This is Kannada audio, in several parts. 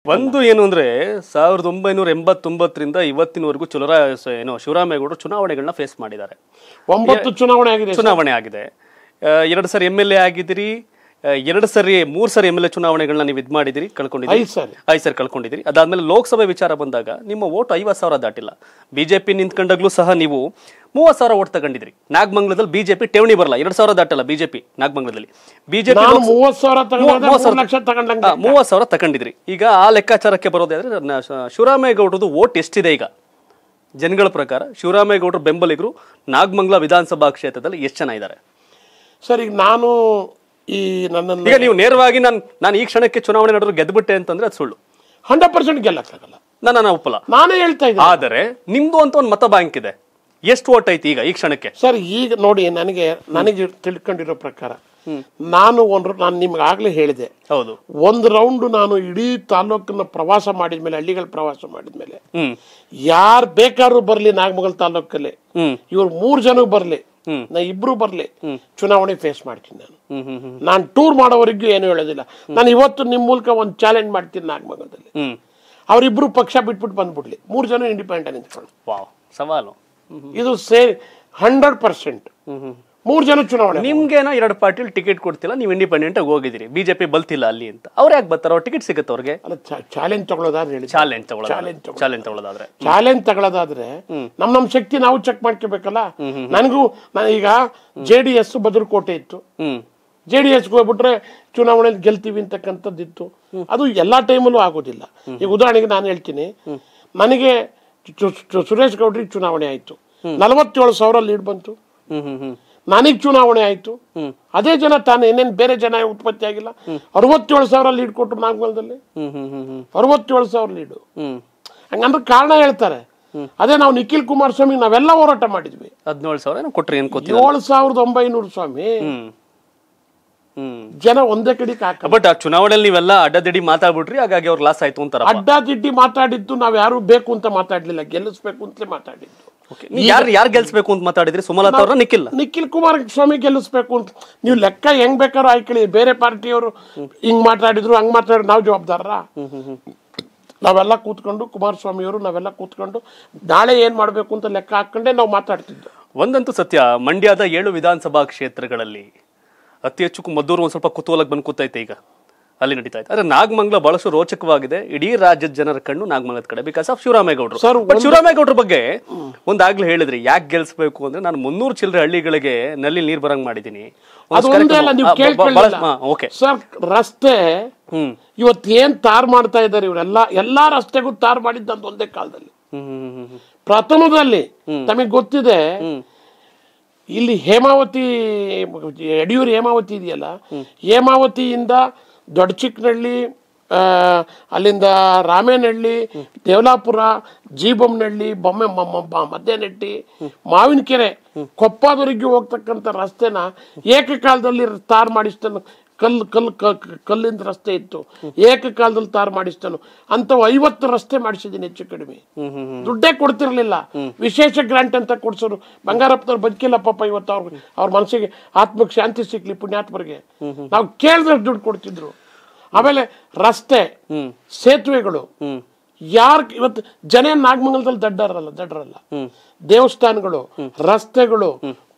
ಒಂದು ಏನು ಅಂದ್ರೆ ಸಾವಿರದ ಒಂಬೈನೂರ ಎಂಬತ್ತೊಂಬತ್ತರಿಂದ ಇವತ್ತಿನವರೆಗೂ ಚುಲರ ಏನು ಶಿವರಾಮೇಗೌಡರು ಚುನಾವಣೆಗಳನ್ನ ಫೇಸ್ ಮಾಡಿದ್ದಾರೆ ಒಂಬತ್ತು ಚುನಾವಣೆ ಆಗಿದೆ ಚುನಾವಣೆ ಆಗಿದೆ ಆ, ಎರಡು ಸರಿ ಎಮ್ ಎಲ್ ಎ ಆಗಿದ್ದೀರಿ ಆ, ಎರಡು ಸರಿ ಮೂರು ಸರಿ ಎಮ್ ಎಲ್ ಎ ಚುನಾವಣೆಗಳನ್ನ ನೀವು ಇದು ಮಾಡಿದಿರಿ ಕಳ್ಕೊಂಡಿದ್ದೀರಿ ಐದು ಸರಿ ಐದು ಸರಿ ಕಳ್ಕೊಂಡಿದ್ದೀರಿ ಅದಾದ್ಮೇಲೆ ಲೋಕಸಭೆ ವಿಚಾರ ಬಂದಾಗ ನಿಮ್ಮ ಓಟ್ ಐವತ್ತು ಸಾವಿರ ದಾಟಿಲ್ಲ ಬಿಜೆಪಿ ನಿಂತ್ಕೊಂಡಾಗ್ಲೂ ಸಹ ನೀವು ಮೂವತ್ತು ಸಾವಿರ ಓಟ್ ತಗೊಂಡಿದ್ರಿ ನಾಗಮಂಗಲದಲ್ಲಿ ಬಿಜೆಪಿ ಠೇವಣಿ ಬರಲ್ಲ ಎರಡು ಸಾವಿರ ದಾಟಲ್ಲ ಬಿಜೆಪಿ ನಾಗಮಂಗಲದಲ್ಲಿ ಬಿಜೆಪಿ ನಾನು ಮೂವತ್ ಸಾವಿರ ತಗೊಂಡ್ರೆ ಮೂರು ಲಕ್ಷ ತಗೊಂಡಂಗೆ ಮೂವತ್ತು ಸಾವಿರ ತಗೊಂಡಿದ್ರಿ ಈಗ ಆ ಲೆಕ್ಕಾಚಾರಕ್ಕೆ ಬರೋದಾದ್ರೆ ನ- ಶ- ಶಿವರಾಮೇಗೌಡರದು ಓಟ್ ಎಷ್ಟಿದೆ ಈಗ ಜನಗಳ ಪ್ರಕಾರ ಶಿವರಾಮೇಗೌಡರು ಬೆಂಬಲಿಗರು ನಾಗಮಂಗಲ ವಿಧಾನಸಭಾ ಕ್ಷೇತ್ರದಲ್ಲಿ ಎಷ್ಟು ಜನ ಇದ್ದಾರೆ ಸರ್ ಈಗ ನಾನು ಈ ನನ್ನನ್ನು ಈಗ ನೀವು ನೇರವಾಗಿ ನಾನು ನಾನು ಈ ಕ್ಷಣಕ್ಕೆ ಚುನಾವಣೆ ನಡೆದ್ರು ಗೆದ್ದುಬಿಟ್ಟೆ ಅಂತಂದ್ರೆ ಅದು ಸುಳ್ಳು ಹಂಡ್ರೆಡ್ ಪರ್ಸೆಂಟ್ ಗೆಲ್ಲಕ್ಕಾಗಲ್ಲ ನಾನು ನಾನು ಒಪ್ಪಲ್ಲ ನಾನೇ ಹೇಳ್ತಾ ಇದ್ದೆ ಆದರೆ ನಿಮ್ದು ಅಂತ ಒಂದು ಮತ ಬ್ಯಾಂಕ್ ಇದೆ ಎಷ್ಟು ಓಟ್ ಐತಿ ಈಗ ಈ ಕ್ಷಣಕ್ಕೆ ಸರ್ ಈಗ ನೋಡಿ ನನಗೆ ನನಗೆ ತಿಳ್ಕೊಂಡಿರೋ ಪ್ರಕಾರ ನಾನು ಒಂದು ನಾನು ನಿಮ್ಗೆ ಆಗ್ಲೇ ಹೇಳಿದೆ ಹೌದು ಒಂದು ರೌಂಡ್ ನಾನು ಇಡೀ ತಾಲೂಕನ್ನ ಪ್ರವಾಸ ಮಾಡಿದ್ಮೇಲೆ ಹಳ್ಳಿಗಳ ಪ್ರವಾಸ ಮಾಡಿದ್ಮೇಲೆ ಹ್ಮ್ ಯಾರು ಬೇಕಾದ್ರೂ ಬರ್ಲಿ ನಾಗಮಗಲ್ ತಾಲೂಕಲ್ಲಿ ಹ್ಮ್ ಇವ್ರು ಮೂರ್ ಜನ ಬರ್ಲಿ ನಾ ಇಬ್ರು ಬರ್ಲಿ ಚುನಾವಣೆ ಫೇಸ್ ಮಾಡ್ತೀನಿ ನಾನು ಹ್ಮ್ ಹ್ಮ್ ಹ್ಮ್ ನಾನು ಟೂರ್ ಮಾಡೋವರೆಗೂ ಏನು ಹೇಳೋದಿಲ್ಲ ನಾನು ಇವತ್ತು ನಿಮ್ಮ ಮೂಲಕ ಒಂದು ಚಾಲೆಂಜ್ ಮಾಡ್ತೀನಿ ನಾಗಮಂಗಲದಲ್ಲಿ ಹ್ಮ್ ಅವರಿಬ್ರು ಪಕ್ಷ ಬಿಟ್ಬಿಟ್ಟು ಬಂದ್ಬಿಡ್ಲಿ ಮೂರು ಜನ ಇಂಡಿಪೆಂಡೆಂಟ್ ನಿಂತ್ಕೊಂಡು ವಾವ್ ಸವಾಲು ಇದು ಸೇ ಹಂಡ್ರೆಡ್ ಪರ್ಸೆಂಟ್ ಮೂರು ಜನ ಚುನಾವಣೆ ನಿಮ್ಗೇನೋ ಎರಡು ಪಾರ್ಟಿಲಿ ಟಿಕೆಟ್ ಕೊಡ್ತಿಲ್ಲ ನೀವು ಇಂಡಿಪೆಂಡೆಂಟ್ ಆಗಿ ಹೋಗಿದ್ದೀರಿ ಬಿಜೆಪಿ ಬಲ್ತಿಲ್ಲ ಅಲ್ಲಿ ಅಂತ ಅವ್ರು ಯಾಕೆ ಬರ್ತಾರ ಅವ್ರ ಟಿಕೆಟ್ ಸಿಗುತ್ತೆ ಅವ್ರಿಗೆ ಅಲ್ಲ ಚಾಲೆಂಜ್ ತಗೊಳ್ಳೋದಾದ್ರೆ ಹೇಳಿ ಚಾಲೆಂಜ್ ತಗೊಳ್ಳೋದು Challenge ತಗೊಳ್ಳೋದು. ಚಾಲೆಂಜ್ ತಗೊಳ್ಳೋದಾದ್ರೆ ಚಾಲೆಂಜ್ ತಗೊಳ್ಳೋದಾದ್ರೆ ನಮ್ ನಮ್ ಶಕ್ತಿ ನಾವು ಚೆಕ್ ಮಾಡ್ಕೋಬೇಕಲ್ಲ ನನಗೂ ನಾನು ಈಗ ಜೆ ಡಿ ಎಸ್ ಬದಲಕೋಟೆ ಇತ್ತು ಹ್ಮ್ ಜೆ ಡಿ ಎಸ್ಗೆ ಹೋಗ್ಬಿಟ್ರೆ ಚುನಾವಣೆಯಲ್ಲಿ ಗೆಲ್ತೀವಿ ಅಂತಕ್ಕಂಥದ್ದಿತ್ತು ಅದು ಎಲ್ಲಾ ಟೈಮಲ್ಲೂ ಆಗೋದಿಲ್ಲ ಈಗ ಉದಾಹರಣೆಗೆ ನಾನು ಹೇಳ್ತೀನಿ ನನಗೆ ಚು- ಚು- ಸುರೇಶ್ ಗೌಡ್ರಿಗೆ ಚುನಾವಣೆ ಆಯ್ತು ನಲವತ್ತೇಳು ಸಾವಿರ ಲೀಡ್ ಬಂತು ಹ್ಮ್ ಹ್ಮ್ ಹ್ಮ್ ನನಗೆ ಚುನಾವಣೆ ಆಯ್ತು ಅದೇ ಜನ ತಾನು ಏನೇನು ಬೇರೆ ಜನ ಉತ್ಪತ್ತಿ ಆಗಿಲ್ಲ ಅರವತ್ತೇಳು ಸಾವಿರ ಲೀಡ್ ಕೊಟ್ಟರು ನಾಗಮಲದಲ್ಲಿ ಹ್ಮ್ ಹ್ಮ್ ಹ್ಮ್ ಹ್ಮ್ ಅರವತ್ತೇಳು ಸಾವಿರ ಲೀಡು ಹ್ಮ್ ಹಂಗಂದ್ರೆ ಕಾರಣ ಹೇಳ್ತಾರೆ ಅದೇ ನಾವು ನಿಖಿಲ್ ಕುಮಾರಸ್ವಾಮಿ ನಾವೆಲ್ಲ ಹೋರಾಟ ಮಾಡಿದ್ವಿ ಹದಿನೇಳು ಸಾವಿರ ಏನೋ ಕೊಟ್ರಿ ಏನ್ ಕೂತಿ ಏಳು ಸಾವಿರದ ಒಂಬೈನೂರು ಸ್ವಾಮಿ ಹ್ಮ್ ಹ್ಮ್ ಜನ ಒಂದೇ ಕಡೆಗೆ ಹಾಕ ಬಟ್ ಆ ಚುನಾವಣೆಯಲ್ಲಿ ನೀವೆಲ್ಲ ಅಡ್ಡದಿಡ್ಡಿ ಮಾತಾಡ್ಬಿಟ್ರಿ ಹಾಗಾಗಿ ಅವ್ರು ಲಾಸ್ ಆಯ್ತು ಅಂತಾರ ಅಡ್ಡ ದಿಡ್ಡಿ ಮಾತಾಡಿದ್ದು ನಾವ್ ಯಾರು ಬೇಕು ಅಂತ ಮಾತಾಡ್ಲಿಲ್ಲ ಗೆಲ್ಲಿಸ್ಬೇಕು ಅಂತಲೇ ಮಾತಾಡಿದ್ದು ಯಾರು ಯಾರು ಗೆಲ್ಸ್ಬೇಕು ಅಂತ ಮಾತಾಡಿದ್ರಿ ಸುಮಲತಾ ಅವ್ರನ್ನ ನಿಖಿಲ್ ನಿಖಿಲ್ ಕುಮಾರಸ್ವಾಮಿ ಗೆಲ್ಲಿಸ್ಬೇಕು ಅಂತ ನೀವು ಲೆಕ್ಕ ಹೆಂಗ್ ಬೇಕಾದ್ರೂ ಆಯ್ಕೊಳ್ಳಿ ಬೇರೆ ಪಾರ್ಟಿಯವರು ಹಿಂಗ್ ಮಾತಾಡಿದ್ರು ಹಂಗ್ ಮಾತಾಡಿದ್ರು ನಾವು ಜವಾಬ್ದಾರರ ನಾವೆಲ್ಲ ಕೂತ್ಕೊಂಡು ಕುಮಾರಸ್ವಾಮಿಯವರು ನಾವೆಲ್ಲ ಕೂತ್ಕೊಂಡು ನಾಳೆ ಏನ್ ಮಾಡ್ಬೇಕು ಅಂತ ಲೆಕ್ಕ ಹಾಕೊಂಡೇ ನಾವು ಮಾತಾಡ್ತಿದ್ದು ಒಂದಂತೂ ಸತ್ಯ ಮಂಡ್ಯದ ಏಳು ವಿಧಾನಸಭಾ ಕ್ಷೇತ್ರಗಳಲ್ಲಿ ಅತಿ ಹೆಚ್ಚು ಕು- ಮದ್ದೂರು ಒಂದ್ ಸ್ವಲ್ಪ ಕುತೂಹಲಕ್ಕೆ ಬಂದು ಕೂತೈತೆ ಈಗ ಅಲ್ಲಿ ನಡೀತಾ ಇದೆ ಆದ್ರೆ ನಾಗಮಂಗಲ ಬಹಳಷ್ಟು ರೋಚಕವಾಗಿದೆ ಇಡೀ ರಾಜ್ಯದ ಜನರ ಕಣ್ಣು ನಾಗಮಂಗಲದ ಕಡೆ ಬಿಕಾಸ್ ಆಫ್ ಶಿವರಾಮೇಗೌಡರು Sir, ಬಟ್ ಶಿವರಾಮೇಗೌಡರ ಬಗ್ಗೆ ಒಂದಾಗ್ಲೇ ಹೇಳಿದ್ರಿ ಯಾಕೆ ಗೆಲ್ಸ್ಬೇಕು ಅಂದ್ರೆ ನಾನು ಮುನ್ನೂರು ಚಿಲ್ಲರೆ ಹಳ್ಳಿಗಳಿಗೆ ನಲ್ಲಿ ನೀರ್ ಬರಂಗ್ ಮಾಡಿದೀನಿ ಅದು ಒಂದೇ ಅಲ್ಲ ನೀವು ಕೇಳ್ಕೊಳ್ಳಿಲ್ಲ ಓಕೆ ಸರ್ ರಸ್ತೆ ಹ್ಮ್ ಇವತ್ತು ಏನ್ ತಾರ್ ಮಾಡ್ತಾ ಇದ್ದಾರೆ ಇವರೆಲ್ಲ ಎಲ್ಲಾ ರಸ್ತೆಗೂ ತಾರ್ ಮಾಡಿದ್ದಂತ ಒಂದೇ ಕಾಲದಲ್ಲಿ ಹ್ಮ್ ಹ್ಮ್ ಹ್ಮ್ ಹ್ಮ್ ಪ್ರಥಮದಲ್ಲಿ ತಮಗೆ ಗೊತ್ತಿದೆ ಇಲ್ಲಿ ಹೇಮಾವತಿ ಯಡಿಯೂರು ಹೇಮಾವತಿ ಇದೆಯಲ್ಲ ಹೇಮಾವತಿಯಿಂದ ದೊಡ್ಡ ಚಿಕ್ಕನಹಳ್ಳಿ ಆ, ಅಲ್ಲಿಂದ ರಾಮೇನಹಳ್ಳಿ ದೇವಲಾಪುರ ಜೀಬಮ್ಮನಹಳ್ಳಿ ಬೊಮ್ಮೆ ಮ- ಮ- ಮ- ಮದ್ದೇನಟ್ಟಿ ಮಾವಿನಕೆರೆ ಕೊಪ್ಪದವರೆಗೆ ಹೋಗ್ತಕ್ಕಂಥ ರಸ್ತೆನ ಏಕಕಾಲದಲ್ಲಿ ತಾರ್ ಮಾಡಿಸ್ತಾನು ಕಲ್ಲು ಕಲ್ಲು ಕ- ಕ- ಕಲ್ಲಿಂದ ರಸ್ತೆ ಇತ್ತು ಏಕಕಾಲದಲ್ಲಿ ತಾರ್ ಮಾಡಿಸ್ತಾನು ಅಂಥವು ಐವತ್ತು ರಸ್ತೆ ಮಾಡಿಸಿದ್ದೀನಿ ಹೆಚ್ಚು ಕಡಿಮೆ ದುಡ್ಡೇ ಕೊಡ್ತಿರ್ಲಿಲ್ಲ ವಿಶೇಷ ಗ್ರಾಂಟ್ ಅಂತ ಕೊಡ್ಸೋರು ಬಂಗಾರಪ್ಪನವ್ರು ಬದುಕಿಲ್ಲ ಪಾಪ ಇವತ್ತು ಅವ್ರ ಅವ್ರ ಮನಸ್ಸಿಗೆ ಆತ್ಮಕ್ಕೆ ಶಾಂತಿ ಸಿಕ್ಲಿ ಪುಣ್ಯಾತ್ಮರಿಗೆ ನಾವು ಕೇಳಿದ್ರೆ ದುಡ್ಡು ಕೊಡ್ತಿದ್ರು ಆಮೇಲೆ ರಸ್ತೆ ಸೇತುವೆಗಳು ಯಾರ್ ಇವತ್ತು ಜನ ನಾಗಮಂಗಲದಲ್ಲಿ ದಡ್ಡರಲ್ಲ ದಡ್ಡರಲ್ಲ ದೇವಸ್ಥಾನಗಳು ರಸ್ತೆಗಳು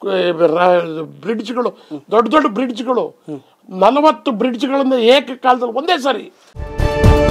ಬ್ರಿಡ್ಜ್ಗಳು ದೊಡ್ಡ ದೊಡ್ಡ ಬ್ರಿಡ್ಜ್ಗಳು ನಲವತ್ತು ಬ್ರಿಡ್ಜ್ಗಳನ್ನ ಏಕಕಾಲದಲ್ಲಿ ಒಂದೇ ಸರಿ